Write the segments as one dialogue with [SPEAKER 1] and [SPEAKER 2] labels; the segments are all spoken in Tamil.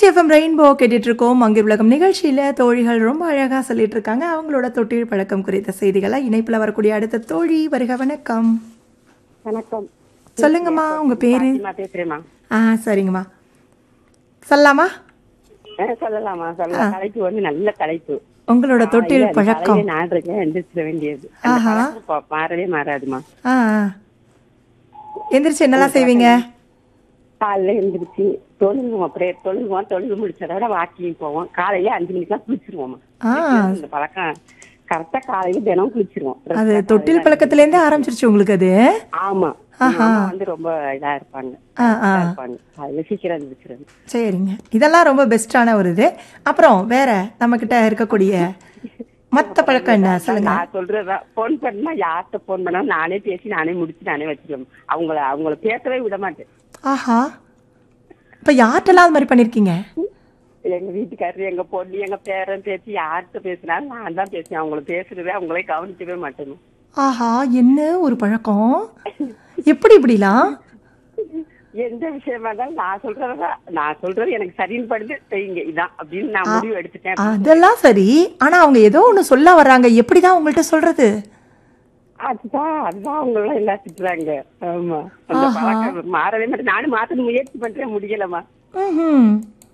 [SPEAKER 1] எஃப்எம் ரெயின்போ கேட்டுட்டு இருக்கோம் அங்கே உலகம் நிகழ்ச்சியில தோழிகள் ரொம்ப அழகா சொல்லிட்டு இருக்காங்க அவங்களோட தொட்டில் பழக்கம் குறித்த செய்திகளை இணைப்புல வரக்கூடிய அடுத்த தோழி வருக வணக்கம்
[SPEAKER 2] வணக்கம்
[SPEAKER 1] சொல்லுங்கம்மா உங்க பேரு
[SPEAKER 2] பாத்திமா பேசுறேம்மா
[SPEAKER 1] ஆ சரிங்கம்மா சொல்லலாமா
[SPEAKER 2] ஆ, சொல்லலாமா சொல்லலாம் தலைப்பு வந்து நல்ல தலைப்பு
[SPEAKER 1] உங்களோட தொட்டில்
[SPEAKER 2] காலையில
[SPEAKER 1] பழக்கம்
[SPEAKER 2] காலையில நான் இருக்கேன் எந்திரிச்சிட வேண்டியது அந்த
[SPEAKER 1] ஆஹா.
[SPEAKER 2] பழக்கம் பா- மாறவே மாறாதுமா
[SPEAKER 1] ஆ ஆ. எந்திரிச்சு என்னெல்லாம் செய்வீங்க
[SPEAKER 2] காலையில எந்திரிச்சு தொழுகுவோம் அப்படியே தொழுகுவோம் தொழுகு முடிச்சதோட வாக்கிங் போவோம் காலையில அஞ்சு மணிக்கெல்லாம் குளிச்சிருவோமா
[SPEAKER 1] ஆ
[SPEAKER 2] இந்த பழக்கம் கரெக்டா காலையில தினம் குளிச்சிருவோம்
[SPEAKER 1] அது தொட்டில் பழக்கத்திலேருந்தே ஆரம்பிச்சிருச்சு உங்களுக்கு அது
[SPEAKER 2] ஆமா
[SPEAKER 1] ஆஹா.
[SPEAKER 2] அம்மா வந்து ரொம்ப இதா இருப்பாங்க
[SPEAKER 1] ஆ ஆ
[SPEAKER 2] இதா இருப்பாங்க காலையில சீக்கிரம் எந்திரிச்சிருவாங்க
[SPEAKER 1] சரிங்க இதெல்லாம் ரொம்ப பெஸ்டான ஒரு இது அப்புறம் வேற நம்ம கிட்ட இருக்கக்கூடிய மத்த பழக்கம் என்ன சொல்லுங்க
[SPEAKER 2] நான் சொல்றதா போன் பண்ணா யார்கிட்ட போன் பண்ணா நானே பேசி நானே முடிச்சு நானே வச்சிருவேன் அவங்கள அவங்கள பேசவே விட மாட்டேன்
[SPEAKER 1] ஆஹா இப்ப யார்கிட்டலாம் அது மாதிரி பண்ணிருக்கீங்க
[SPEAKER 2] எங்க வீட்டுக்காரரு எங்க பொண்ணு எங்க பேரன் பேசி யார்கிட்ட பேசினாலும் நான் தான் பேசுவேன் அவங்கள பேசுறதே அவங்களே கவனிக்கவே மாட்டேன்
[SPEAKER 1] ஆஹா என்ன ஒரு பழக்கம் எப்படி இப்படிலாம்
[SPEAKER 2] எந்த விஷயமா இருந்தாலும் நான் சொல்றதா நான் சொல்றது எனக்கு சரின்னு படுது செய்யுங்க இதான் அப்படின்னு நான் முடிவு எடுத்துட்டேன்
[SPEAKER 1] அதெல்லாம் சரி ஆனா அவங்க ஏதோ ஒண்ணு சொல்ல வர்றாங்க எப்படிதான் உங்கள்ட்ட சொல்றது
[SPEAKER 2] அதுதான் அதுதான் அவங்க எல்லாம் எல்லாம் திட்டுறாங்க ஆமா அந்த பழக்கம் மாறவே மாட்டேன் நானும் மாத்த முயற்சி பண்றேன் முடியலம்மா
[SPEAKER 1] ம்ஹும்.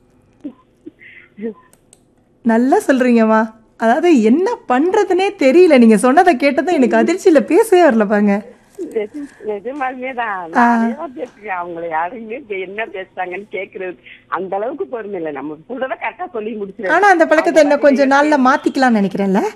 [SPEAKER 1] நல்லா சொல்றீங்கம்மா அதாவது என்ன பண்றதுனே தெரியல நீங்க சொன்னதை கேட்டதும் எனக்கு அதிர்ச்சியில பேசவே வரல பாங்க
[SPEAKER 2] நிஜ- நிஜமாலுமே தான் நானே தான் பேசுறேன் அவங்கள யாருமே இப்ப என்ன பேசுறாங்கன்னு கேக்குறது அந்த அளவுக்கு பொறுமை இல்லை நம்ம சொல்றத கரெக்டா சொல்லி முடிச்சிருவேன்
[SPEAKER 1] ஆனா அந்த பழக்கத்தை இன்னும் கொஞ்ச நாள்ல மாத்திக்கலாம்னு நினைக்கிறேன்ல